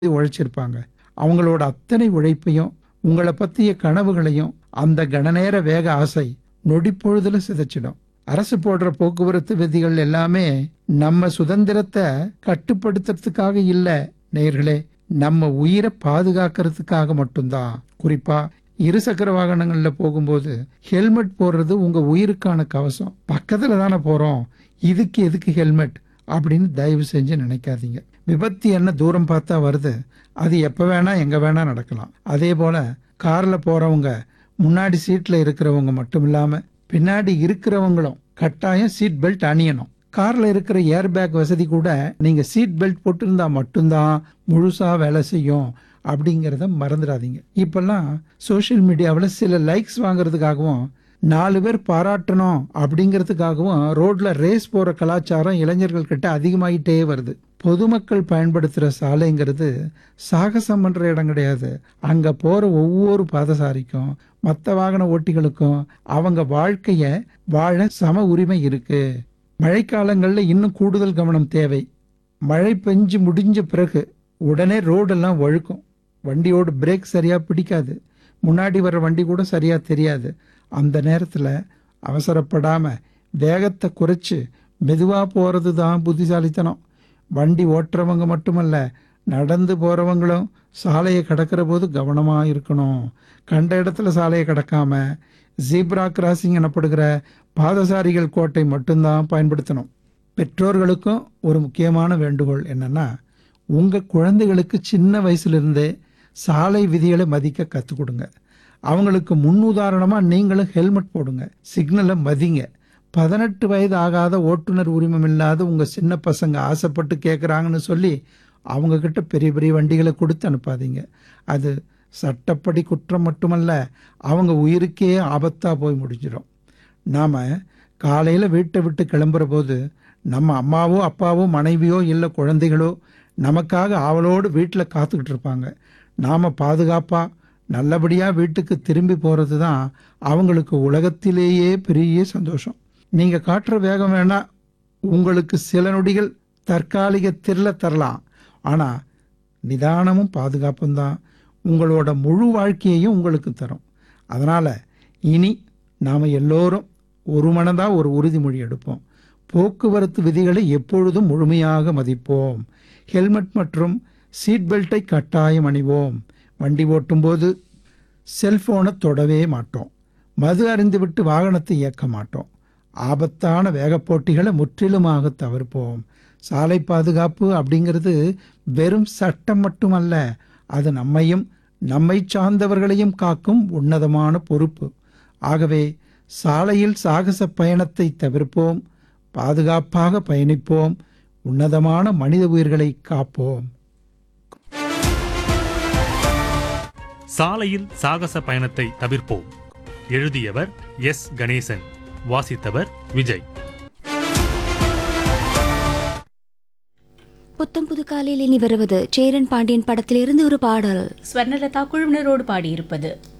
உழைச்சிருப்பாங்க அவங்களோட அத்தனை உழைப்பையும் உங்களை பத்திய கனவுகளையும் அந்த கணநேர வேக ஆசை நொடிப்பொழுதுல சிதைச்சிடும் அரசு போடுற போக்குவரத்து விதிகள் எல்லாமே நம்ம சுதந்திரத்தை கட்டுப்படுத்துறதுக்காக இல்ல நேயர்களே நம்ம உயிரை பாதுகாக்கிறதுக்காக மட்டும்தான் குறிப்பா இருசக்கர வாகனங்கள்ல போகும்போது ஹெல்மெட் போடுறது உங்க உயிருக்கான கவசம் பக்கத்துல தானே போறோம் இதுக்கு எதுக்கு ஹெல்மெட் அப்படின்னு தயவு செஞ்சு நினைக்காதீங்க விபத்து என்ன தூரம் பார்த்தா வருது அது எப்ப வேணா எங்க வேணா நடக்கலாம் அதே போல கார்ல போறவங்க முன்னாடி சீட்ல இருக்கிறவங்க மட்டும் இல்லாம பின்னாடி இருக்கிறவங்களும் கட்டாயம் சீட் பெல்ட் அணியணும் கார்ல இருக்கிற ஏர் பேக் வசதி கூட நீங்க சீட் பெல்ட் போட்டிருந்தா மட்டும்தான் முழுசா வேலை செய்யும் அப்படிங்கிறத மறந்துடாதீங்க இப்பெல்லாம் சோஷியல் மீடியாவில் சில லைக்ஸ் வாங்குறதுக்காகவும் நாலு பேர் பாராட்டணும் அப்படிங்கிறதுக்காகவும் ரோட்ல ரேஸ் போற கலாச்சாரம் இளைஞர்கள் கிட்ட அதிகமாயிட்டே வருது பொதுமக்கள் பயன்படுத்துற சாலைங்கிறது சாகசம் பண்ற இடம் கிடையாது அங்க போற ஒவ்வொரு பாதசாரிக்கும் மற்ற வாகன ஓட்டிகளுக்கும் அவங்க வாழ்க்கைய வாழ சம உரிமை இருக்கு மழைக்காலங்கள்ல இன்னும் கூடுதல் கவனம் தேவை மழை பெஞ்சு முடிஞ்ச பிறகு உடனே ரோடெல்லாம் வழுக்கும் வண்டியோட பிரேக் சரியா பிடிக்காது முன்னாடி வர வண்டி கூட சரியா தெரியாது அந்த நேரத்துல அவசரப்படாம வேகத்தை குறைச்சு மெதுவா போறது தான் புத்திசாலித்தனம் வண்டி ஓட்டுறவங்க மட்டுமல்ல நடந்து போறவங்களும் சாலையை கடக்கிற போது கவனமா இருக்கணும் கண்ட இடத்துல சாலையை கடக்காம ஜீப்ரா கிராசிங் எனப்படுகிற பாதசாரிகள் கோட்டை மட்டும்தான் பயன்படுத்தணும் பெற்றோர்களுக்கும் ஒரு முக்கியமான வேண்டுகோள் என்னன்னா உங்க குழந்தைகளுக்கு சின்ன வயசுல இருந்தே சாலை விதிகளை மதிக்க கற்றுக் கொடுங்க அவங்களுக்கு முன் உதாரணமா நீங்களும் ஹெல்மெட் போடுங்க சிக்னலை மதிங்க பதினெட்டு வயது ஆகாத ஓட்டுநர் உரிமம் இல்லாத உங்க சின்ன பசங்க ஆசைப்பட்டு கேட்குறாங்கன்னு சொல்லி அவங்க கிட்ட பெரிய பெரிய வண்டிகளை கொடுத்து அனுப்பாதீங்க அது சட்டப்படி குற்றம் மட்டுமல்ல அவங்க உயிருக்கே ஆபத்தா போய் முடிஞ்சிடும் நாம காலையில வீட்டை விட்டு கிளம்புற போது நம்ம அம்மாவோ அப்பாவோ மனைவியோ இல்லை குழந்தைகளோ நமக்காக ஆவலோடு வீட்டில் காத்துக்கிட்டு இருப்பாங்க நாம பாதுகாப்பா நல்லபடியா வீட்டுக்கு திரும்பி போறது தான் அவங்களுக்கு உலகத்திலேயே பெரிய சந்தோஷம் நீங்க காட்டுற வேகம் வேணா உங்களுக்கு சில நொடிகள் தற்காலிக திரள தரலாம் ஆனா நிதானமும் பாதுகாப்பும் தான் உங்களோட முழு வாழ்க்கையையும் உங்களுக்கு தரும் அதனால இனி நாம எல்லோரும் ஒரு மனதா ஒரு உறுதிமொழி எடுப்போம் போக்குவரத்து விதிகளை எப்பொழுதும் முழுமையாக மதிப்போம் ஹெல்மெட் மற்றும் சீட் பெல்ட்டை கட்டாயம் அணிவோம் வண்டி ஓட்டும்போது செல்போனை தொடவே மாட்டோம் மது அறிந்துவிட்டு வாகனத்தை இயக்க மாட்டோம் ஆபத்தான வேகப் போட்டிகளை முற்றிலுமாக தவிர்ப்போம் சாலை பாதுகாப்பு அப்படிங்கிறது வெறும் சட்டம் மட்டுமல்ல அது நம்மையும் நம்மை சார்ந்தவர்களையும் காக்கும் உன்னதமான பொறுப்பு ஆகவே சாலையில் சாகச பயணத்தை தவிர்ப்போம் பாதுகாப்பாக பயணிப்போம் உன்னதமான மனித உயிர்களை காப்போம் சாலையில் சாகச பயணத்தை தவிர்ப்போம் எழுதியவர் எஸ் கணேசன் வாசித்தவர் விஜய் புத்தம் புது காலையில் இனி வருவது சேரன் பாண்டியன் படத்திலிருந்து ஒரு பாடல் ஸ்வர்ணலதா குழுவினரோடு பாடியிருப்பது